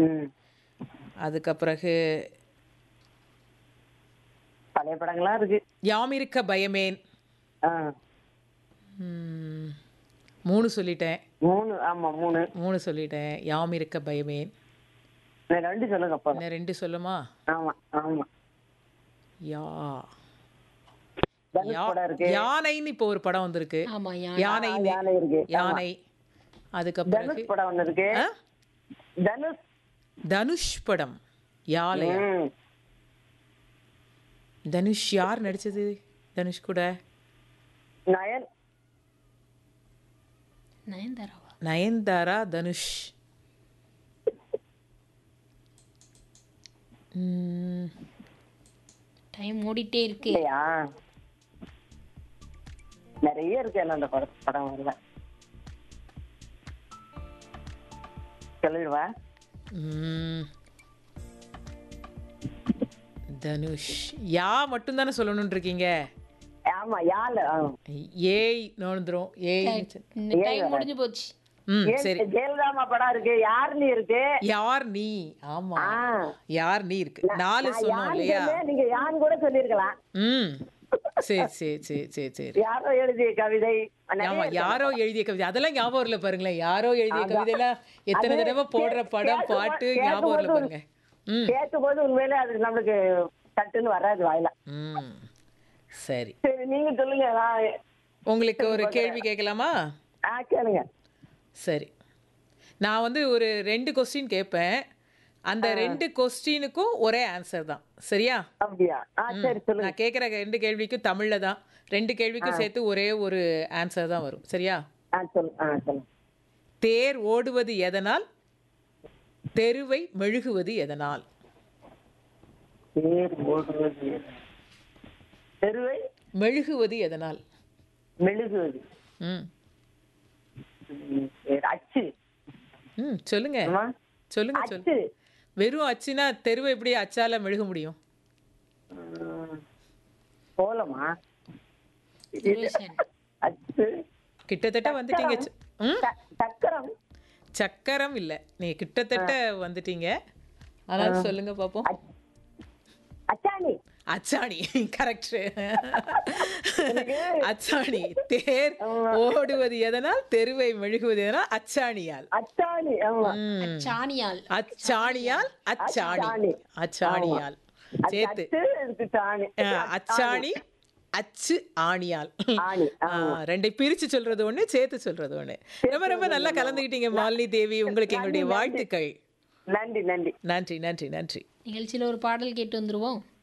ம் அதுக்கு பிறகு பழைய படங்களா இருக்கு யாம் இருக்க பயமேன் ஆ ம், மூணு சொல்லிட்டேன் மூணு ஆமா மூணு மூணு சொல்லிட்டேன் யாம் இருக்க பயமேன் இன்னும் ரெண்டு சொல்லுங்க அப்போ இன்னும் ரெண்டு சொல்லுமா ஆமா ஆமா யா தனுஷ் யா- படம் இருக்கு யானைன்னு இப்போ ஒரு படம் வந்திருக்கு ஆமா யா யானை யானை இருக்கு யானை அதுக்கு பிறகு தனுஷ் படம் ஒண்ணு இருக்கு ஆ? தனுஷ் தனுஷ் படம் யாலையா ம் தனுஷ் யார் நடிச்சது தனுஷ் கூட நயன் நயன்தாராவா நயன்தாரா தனுஷ் ம், டைம் ஓடிட்டே இருக்கு இல்லையா நிறைய இருக்கு எல்லாம் அந்த படம் படம் வரல சொல்லிடுவா ம். தனுஷ் யா மட்டும் தானே சொல்லணும்னு இருக்கீங்க ஆமா யாழ ஏய் நோந்துரும் ஏய் இந்த டைம் முடிஞ்சு போச்சு ம் சரி ஜெயலலிதாமா படம் இருக்கு யாருன்னு இருக்கு யார் நீ ஆமா ஆ. யார் நீ இருக்கு நாலு நான் சொன்னோம் யான்னு இல்லையா சொன்னேன், நீங்க யான்னு கூட சொல்லிருக்கலாம் ம் சரி சரி சரி சரி சரி யாரோ எழுதிய கவிதை நிறைய ஆமா இருக்கு. யாரோ எழுதிய கவிதை அதெல்லாம் ஞாபகம் இல்ல பாருங்களேன் யாரோ எழுதிய கவிதைலாம் எத்தனை அது தடவை போடுற கே- படம் கேட்கும் பாட்டு போது- ஞாபகம் இல்ல கேட்கும் பாருங்க ம் கேட்கும் போது உண்மையிலே அது நம்மளுக்கு சட்டுன்னு வராது வாயில ம் சரி சரி நீங்க சொல்லுங்க நான் உங்களுக்கு ஒரு கேள்வி கேட்கலாமா ஆ கேளுங்க சரி நான் வந்து ஒரு ரெண்டு கொஸ்டின் கேட்பேன் அந்த ரெண்டு கொஸ்டினுக்கும் ஒரே ஆன்சர் தான் சரியா அப்படியா ஆ சரி சொல்லுங்க நான் கேட்குற ரெண்டு கேள்விக்கும் தமிழ்ல தான் ரெண்டு கேள்விக்கும் சேர்த்து ஒரே ஒரு ஆன்சர் தான் வரும் சரியா ஆ சொல்லு ஆ சொல்லுங்க தேர் ஓடுவது எதனால் தெருவை மெழுகுவது எதனால் தேர் ஓடுவது தெருவை மெழுகுவது எதனால் மெழுகுவது ம் ம், சரி, அச்சு ம் சொல்லுங்க ஆமா சொல்லுங்க சொல்லு அச்சு வெறும் அச்சுனா தெருவை எப்படி அச்சால மெழுக முடியும் ம், கோலமா சொல்யூஷன் அச்சு கிட்டத்தட்ட வந்துட்டீங்க ச- ம் ச- சக்கரம் சக்கரம் இல்லை நீங்க கிட்டத்தட்ட வந்துட்டீங்க ஆனால் சொல்லுங்க பார்ப்போம் அச்- அச்சாணி அச்சாணி கரெக்ட் அச்சாணி தேர் ஓடுவது எதனால் தெருவை மெழுகுவது எதனால் அச்சாணியால் அச்சாணி ஆமா ம். சாணியால் அச்சாணியால் அச்சாணி அச்சாணி. அச்சாணியால் அச்சு சேர்த்து இருக்கு சாணி ஆ, அச்சாணி அச்சு ஆணியால் ஆணி ஆ, ரெண்டை பிரிச்சு சொல்றது ஒண்ணு சேர்த்து சொல்றது ஒண்ணு ரொம்ப ரொம்ப நல்லா கலந்துக்கிட்டீங்க மாலினி தேவி உங்களுக்கு எங்களுடைய வாழ்த்துக்கள் நன்றி நன்றி நன்றி நன்றி நன்றி நிகழ்ச்சியில ஒரு பாடல் கேட்டு வந்துருவோம்